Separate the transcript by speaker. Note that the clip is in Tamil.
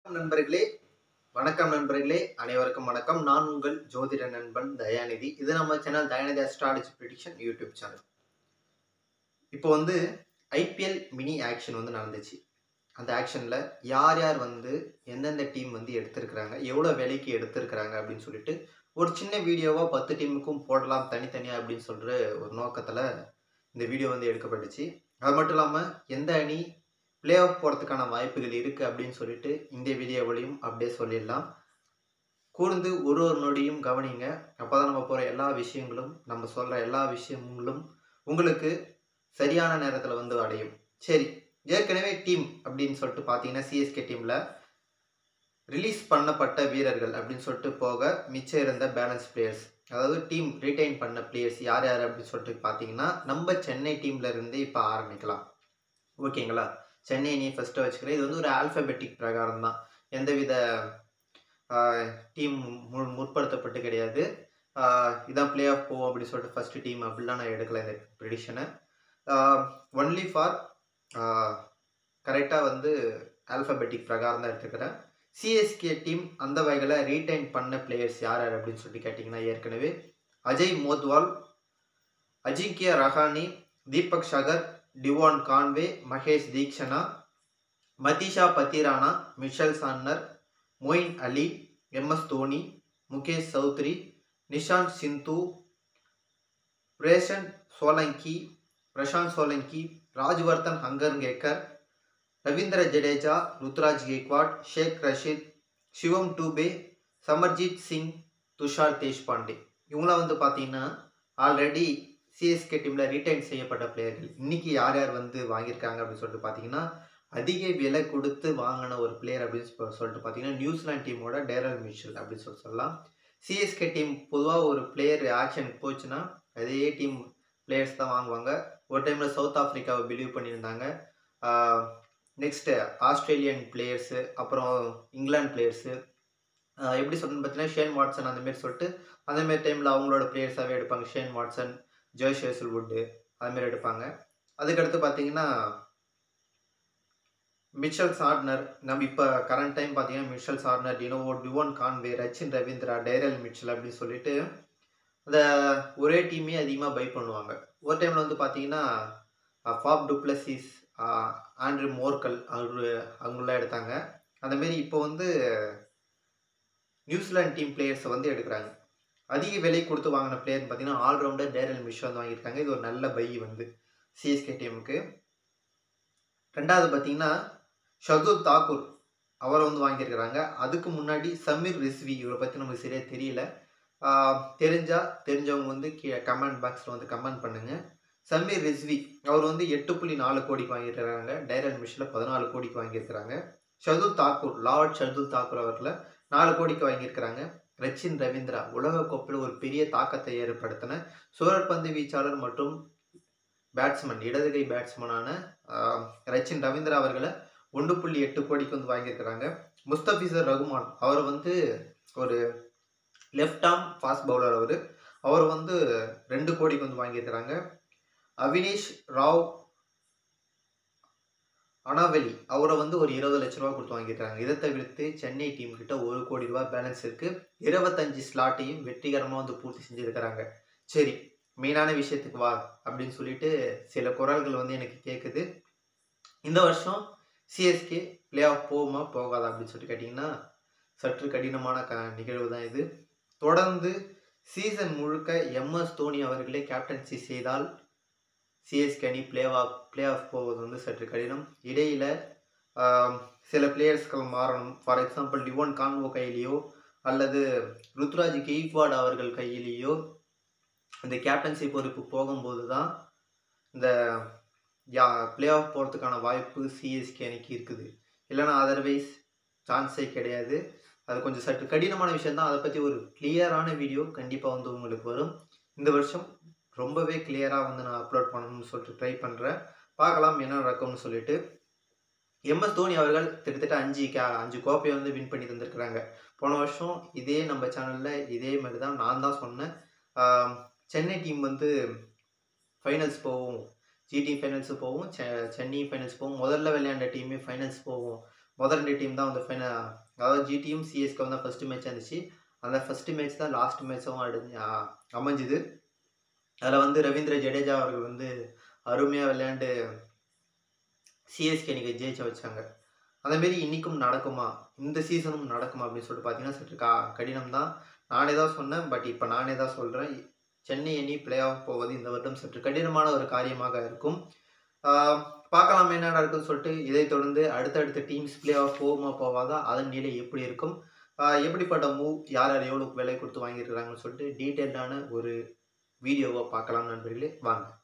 Speaker 1: வணக்கம் நண்பர்களே வணக்கம் நண்பர்களே அனைவருக்கும் வணக்கம் நான் உங்கள் ஜோதிட நண்பன் தயாநிதி இது நம்ம channel Dayanidhi astrology prediction YouTube channel இப்போ வந்து ஐபிஎல் மினி ஆக்ஷன் வந்து நடந்துச்சு அந்த ஆக்ஷனில் யார் யார் வந்து எந்தெந்த டீம் வந்து எடுத்திருக்கிறாங்க எவ்வளோ விலைக்கு எடுத்திருக்கிறாங்க அப்படின்னு சொல்லிட்டு ஒரு சின்ன வீடியோவாக பத்து டீமுக்கும் போடலாம் தனித்தனியாக அப்படின்னு சொல்கிற ஒரு நோக்கத்தில் இந்த வீடியோ வந்து எடுக்கப்பட்டுச்சு அது மட்டும் இல்லாமல் எந்த அணி பிளே ஆஃப் போகிறதுக்கான வாய்ப்புகள் இருக்குது அப்படின்னு சொல்லிட்டு இந்த வீடியோவிலையும் அப்படியே சொல்லிடலாம் கூர்ந்து ஒரு ஒரு நொடியும் கவனிங்க அப்போ தான் நம்ம போகிற எல்லா விஷயங்களும் நம்ம சொல்கிற எல்லா விஷயங்களும் உங்களுக்கு சரியான நேரத்தில் வந்து அடையும் சரி ஏற்கனவே டீம் அப்படின்னு சொல்லிட்டு பார்த்தீங்கன்னா சிஎஸ்கே டீமில் ரிலீஸ் பண்ணப்பட்ட வீரர்கள் அப்படின்னு சொல்லிட்டு போக மிச்சம் இருந்த பேலன்ஸ் பிளேயர்ஸ் அதாவது டீம் ரீட்டைன் பண்ண பிளேயர்ஸ் யார் யார் அப்படின்னு சொல்லிட்டு பார்த்தீங்கன்னா நம்ம சென்னை டீம்ல இருந்து இப்போ ஆரம்பிக்கலாம் ஓகேங்களா சென்னை நீ ஃபஸ்ட்டு வச்சுக்கிறேன் இது வந்து ஒரு ஆல்ஃபபெட்டிக் பிரகாரம் தான் எந்தவித டீம் மு முற்படுத்தப்பட்டு கிடையாது ஆஹ் இதான் பிளே ஆஃப் போவோம் அப்படின்னு சொல்லிட்டு ஃபஸ்ட்டு டீம் அப்படிலாம் நான் எடுக்கல இந்த ப்ரிடிஷனை ஒன்லி ஃபார் கரெக்டாக வந்து ஆல்ஃபபெட்டிக் பிரகாரம் தான் எடுத்துக்கிறேன் சிஎஸ்கே டீம் அந்த வகையில் ரீடைன் பண்ண பிளேயர்ஸ் யார் யார் அப்படின்னு சொல்லிட்டு கேட்டிங்கன்னா ஏற்கனவே Ajay Mandal Ajinkya Rahane Deepak Chahar Devon Conway Maheesh Theekshana Matheesha Pathirana Mitchell Santner Moeen Ali MS Dhoni Mukesh Choudhary Nishant Sindhu Prashant Solanki Prashant Solanki Rajvardhan Hangargekar Ravindra Jadeja Ruturaj Gaikwad Shaik Rasheed Shivam Dube Simarjeet Singh Tushar Deshpande இவங்களாம் வந்து பார்த்தீங்கன்னா ஆல்ரெடி சிஎஸ்கே டீமில் ரீடைன் செய்யப்பட்ட பிளேயர்கள் இன்னைக்கு யார் யார் வந்து வாங்கியிருக்காங்க அப்படின்னு சொல்லிட்டு பார்த்தீங்கன்னா அதிக விலை கொடுத்து வாங்கின ஒரு பிளேயர் அப்படின்னு சொ- சொல்லிட்டு பார்த்தீங்கன்னா நியூசிலாந்து டீமோட டேரல் மிஷல் அப்படின்னு சொல்லி சொல்லலாம் சிஎஸ்கே டீம் பொதுவாக ஒரு பிளேயர் ஆக்ஷனுக்கு போச்சுன்னா அதே டீம் பிளேயர்ஸ் தான் வாங்குவாங்க ஒரு டைமில் சவுத் ஆஃப்ரிக்காவை பிலீவ் பண்ணியிருந்தாங்க நெக்ஸ்ட்டு ஆஸ்திரேலியன் பிளேயர்ஸு அப்புறம் இங்கிலாந்து பிளேயர்ஸு எப்படி சொல்லணும்னு பார்த்தீங்கன்னா ஷேன் வாட்சன் அந்த மாதிரி சொல்லிட்டு அந்த மாதிரி டைமில் அவங்களோட பிளேயர்ஸாகவே எடுப்பாங்க ஷேன் வாட்சன் ஜோய் ஷேசல்வுட்டு அதுமாரி எடுப்பாங்க அதுக்கடுத்து பார்த்தீங்கன்னா மிச்சல் சார்னர் நம்ம இப்போ கரண்ட் டைம் பார்த்தீங்கன்னா மிச்சல் சார்னர் டினோவோ Devon Conway Rachin Ravindra Daryl Mitchell அப்படின்னு சொல்லிட்டு அந்த ஒரே டீமே அதிகமாக பை பண்ணுவாங்க ஒரு டைமில் வந்து பார்த்தீங்கன்னா ஃபாப் டுப்ளசிஸ் ஆண்ட்ரி மோர்கல் அவரு அவங்களாம் எடுத்தாங்க அந்தமாரி இப்போ வந்து நியூசிலாந்து டீம் பிளேயர்ஸை வந்து எடுக்கிறாங்க அதிக விலை கொடுத்து வாங்கின பிளேயர்னு பார்த்தீங்கன்னா ஆல்ரவுண்டர் டேரல் மிஷோ வந்து வாங்கியிருக்காங்க இது ஒரு நல்ல பை வந்து சிஎஸ்கே டீமுக்கு ரெண்டாவது பார்த்தீங்கன்னா ஷதுல் தாக்கூர் அவரை வந்து வாங்கியிருக்கிறாங்க அதுக்கு முன்னாடி சமீர் ரிஸ்வி இவரை பற்றி நமக்கு சரியாக தெரியல ஆஹ் தெரிஞ்சா தெரிஞ்சவங்க வந்து கீழே கமெண்ட் பாக்ஸில் வந்து கமெண்ட் பண்ணுங்கள் சமீர் ரிஸ்வி அவர் வந்து எட்டு புள்ளி நாலு கோடிக்கு வாங்கியிருக்கிறாங்க டைரல் மிஷில் பதினாலு கோடிக்கு வாங்கியிருக்கிறாங்க ஷதுல் தாக்கூர் லார்ட் ஷதுல் தாக்கூர் அவர்களை நாலு கோடிக்கு வாங்கியிருக்கிறாங்க ரச்சின் ரவீந்திரா உலக கோப்பையில் ஒரு பெரிய தாக்கத்தை ஏற்படுத்தின சுழற்பந்து வீச்சாளர் மற்றும் பேட்ஸ்மேன் இடதுகை பேட்ஸ்மேனான ஆஹ், ரச்சின் ரவீந்திரா அவர்களை ஒன்று புள்ளி எட்டு கோடிக்கு வந்து வாங்கியிருக்கிறாங்க முஸ்தபிசர் ரகுமான் அவர் வந்து ஒரு லெஃப்ட் ஆர்ம் ஃபாஸ்ட் பவுலர் அவர் அவர் வந்து ரெண்டு கோடிக்கு வந்து வாங்கியிருக்கிறாங்க அவினேஷ் ராவ் அனாவெலி அவரை வந்து ஒரு இருபது லட்ச ரூபா கொடுத்து வாங்கியிருக்காங்க இதை தவிர்த்து சென்னை டீம் கிட்ட ஒரு கோடி ரூபாய் பேலன்ஸ் இருக்கு இருபத்தஞ்சு ஸ்லாட்டையும் வெற்றிகரமாக வந்து பூர்த்தி செஞ்சிருக்கிறாங்க சரி மெயினான விஷயத்துக்கு வா அப்படின்னு சொல்லிட்டு சில குரல்கள் வந்து எனக்கு கேட்குது இந்த வருஷம் சிஎஸ்கே பிளே ஆஃப் போகுமா போகாதா அப்படின்னு சொல்லிட்டு கேட்டிங்கன்னா சற்று கடினமான க நிகழ்வு தான் இது தொடர்ந்து சீசன் முழுக்க எம்எஸ் தோனி அவர்களே கேப்டன்சி செய்தால் சிஎஸ்கே அணி பிளே ஆஃப் பிளே ஆஃப் போவது வந்து சற்று கடினம் இடையில் சில பிளேயர்ஸ்கள் மாறணும் ஃபார் எக்ஸாம்பிள் டிவோன் கான்வோ கையிலேயோ அல்லது ருத்ராஜ் கெய்க்வாட் அவர்கள் கையிலேயோ இந்த கேப்டன்சி பொறுப்பு போகும்போது தான் இந்த யா பிளே ஆஃப் போகிறதுக்கான வாய்ப்பு சிஎஸ்கே அணிக்கு இருக்குது இல்லைன்னா அதர்வைஸ் சான்ஸே கிடையாது அது கொஞ்சம் சற்று கடினமான விஷயம் தான் அதை பற்றி ஒரு கிளியரான வீடியோ கண்டிப்பாக வந்து உங்களுக்கு வரும் இந்த வருஷம் ரொம்பவே கிளியராக வந்து நான் அப்லோட் பண்ணணும்னு சொல்லிட்டு ட்ரை பண்ணுறேன் பார்க்கலாம் என்ன நடக்கும்னு சொல்லிட்டு எம்எஸ் தோனி அவர்கள் கிட்டத்தட்ட அஞ்சு கே அஞ்சு கோப்பையை வந்து வின் பண்ணி தந்திருக்கிறாங்க போன வருஷம் இதே நம்ம சேனலில் இதே மாதிரி தான் நான் தான் சொன்னேன் ஆம், சென்னை டீம் வந்து ஃபைனல்ஸ் போகும் ஜிடி ஃபைனல்ஸ் போகும் செ சென்னை ஃபைனல்ஸ் போகும் முதல்ல விளையாண்ட டீமே ஃபைனல்ஸ் போகும் முதல் ரெண்டு டீம் தான் வந்து ஃபைனல் அதாவது ஜிடியும் சிஎஸ்கே தான் ஃபஸ்ட்டு மேட்ச் இருந்துச்சு அந்த ஃபஸ்ட்டு மேட்ச் தான் லாஸ்ட் மேட்சும் அடி அமைஞ்சுது அதில் வந்து ரவீந்திர ஜடேஜா அவர்கள் வந்து அருமையாக விளையாண்டு சிஎஸ்கே இன்னைக்கு ஜெயிச்ச வச்சாங்க அதேமாரி இன்றைக்கும் நடக்குமா இந்த சீசனும் நடக்குமா அப்படின்னு சொல்லிட்டு பார்த்தீங்கன்னா சற்று கா கடினம் தான் நானே தான் சொன்னேன் பட் இப்போ நானே தான் சொல்கிறேன் சென்னை அணி பிளே ஆஃப் போவது இந்த வருடம் சற்று கடினமான ஒரு காரியமாக இருக்கும் ஆஹ் பார்க்கலாம் என்ன நடக்கும்னு சொல்லிட்டு இதைத் தொடர்ந்து அடுத்தடுத்த டீம்ஸ் பிளே ஆஃப் போகுமா போவாதா அதன் நிலை எப்படி இருக்கும் ஆஹ் எப்படிப்பட்ட மூவ் யார் யார் எவ்வளோ விலை கொடுத்து வாங்கியிருக்கிறாங்கன்னு சொல்லிட்டு டீட்டெயில்டான ஒரு வீடியோவை பார்க்கலாம் நண்பர்களே வாங்க